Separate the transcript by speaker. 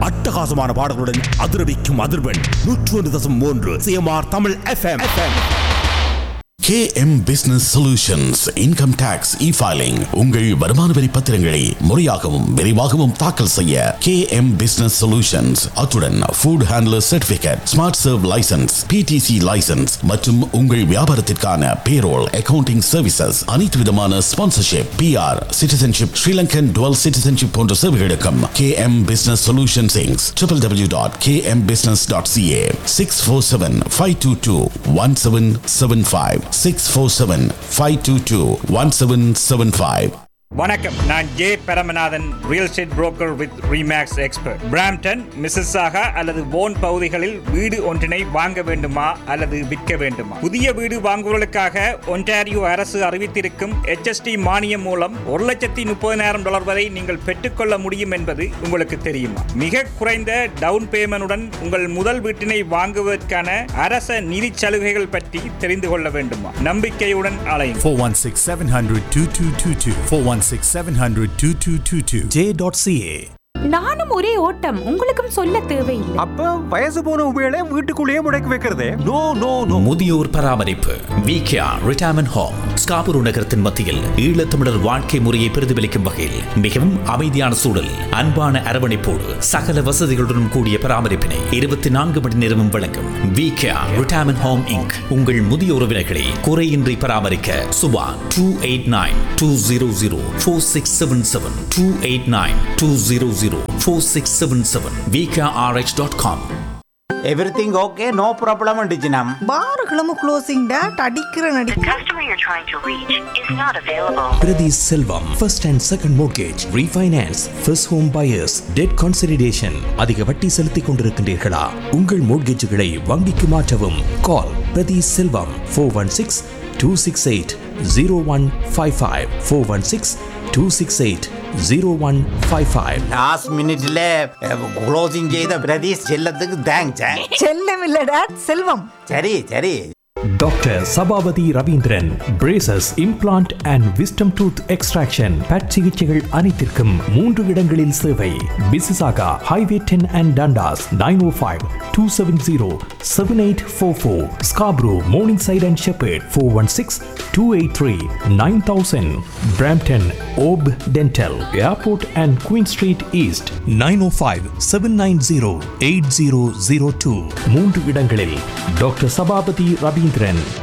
Speaker 1: அட்டகாசமான பாடல்களுடன் அதிரவிக்கும் அதிர்வெண் நூற்று ஒன்று தசம் மூன்று CMR Tamil FM
Speaker 2: KM Business Solutions Income Tax E-Filing உங்கள் வருமான வரி பத்திரங்களை முறையாகவும் விரைவாகவும் தாக்கல் செய்ய KM Business Solutions அத்துடன் food handler certificate smart serve licence PTC licence மற்றும் உங்கள் வியாபாரத்திற்கான பேரோல் அக்கவுண்டிங் சர்வீசஸ் அனைத்து விதமான sponsorship PR citizenship Sri Lankan dual citizenship போன்ற சேவைகளுக்கும் KM Business Solutions Inc. www.kmbusiness.ca 647-522-1775 647-522-1775
Speaker 3: வணக்கம் நான் J Paramanathan real estate broker with Remax expert Brampton Mississauga அல்லது போன் பகுதிகளில் வீடு ஒன்றினை வாங்க வேண்டுமா அல்லது விற்க வேண்டுமா புதிய வீடு வாங்குவதற்காக ஒன்டாரியோ அரசு அறிவித்திருக்கும் HST மானியம் மூலம் ஒரு லட்சத்தி முப்பதினாயிரம் டாலர் வரை நீங்கள் பெற்றுக்கொள்ள முடியும் என்பது உங்களுக்கு தெரியுமா மிக குறைந்த டவுன் பேமெண்டுடன் உங்கள் முதல் வீட்டினை வாங்குவதற்கான அரச நிதி சலுகைகள் பற்றி தெரிந்து கொள்ள வேண்டுமா நம்பிக்கையுடன் அலையும்
Speaker 4: 416 700 2222. 416 700 2222. J.ca.
Speaker 5: நானும் ஒரே ஓட்டம் உங்களுக்கும் சொல்ல தேவையில்லை
Speaker 6: அப்ப வயசு போன உபயோக வீட்டுக்குள்ளேயே முடக்கி வைக்கிறதே நோ நோ நோ
Speaker 7: முதியோர் பராமரிப்பு விகேஆர் ரிட்டையர்மெண்ட் ஹோம் ஸ்காபுரு நகரத்தின் மத்தியில் ஈழத்தமிழர் வாழ்க்கை முறையை பிரதிபலிக்கும் வகையில் மிகவும் அமைதியான சூழல் அன்பான அரவணைப்போடு சகல வசதிகளுடன் கூடிய பராமரிப்பினை இருபத்தி நான்கு மணி நேரமும் வழங்கும் விகேஆர் ரிட்டையர்மெண்ட் ஹோம் இங்க் உங்கள் முதிய உறவினர்களை குறையின்றி பராமரிக்க Subha two eight nine two zero zero four six seven seven two eight nine two zero zero four six seven seven VKRH dot com
Speaker 8: everything okay no problem டிஜினம்
Speaker 9: பார்களும் closing date அடிக்கிற நடி
Speaker 10: customer you're trying to reach is not available.
Speaker 11: Priti Selvam, first and second mortgage, refinance, first home buyers, debt consolidation. அதிக வட்டி செலுத்திக் கொண்டிருக்கின்றீர்களா உங்கள் மோட்கேஜுகளை வங்கிக்கு மாற்றவும் call Prathi Selvam four one six two six eight zero one five five four one six two six eight zero one five five
Speaker 8: last மினிட்ல closing செய்த பிரதீஷ் செல்லத்துக்கு thanks
Speaker 9: செல்லம் இல்ல டேட் செல்வம்
Speaker 8: சரி சரி
Speaker 11: doctor Sabapathy Ravindran braces implant and wisdom tooth extraction but சிகிச்சைகள் அனைத்திற்கும் மூன்று இடங்களில் சேவை Mississauga highway ten and Dundas nine O five two seven zero seven eight four four Scarborough Morningside and Sheppard four one six two eight three nine thousand Brampton ஓப் dental airport and Queen street east nine O five seven nine zero eight zero zero two மூன்று இடங்களில் doctor Sabapathy Ravindran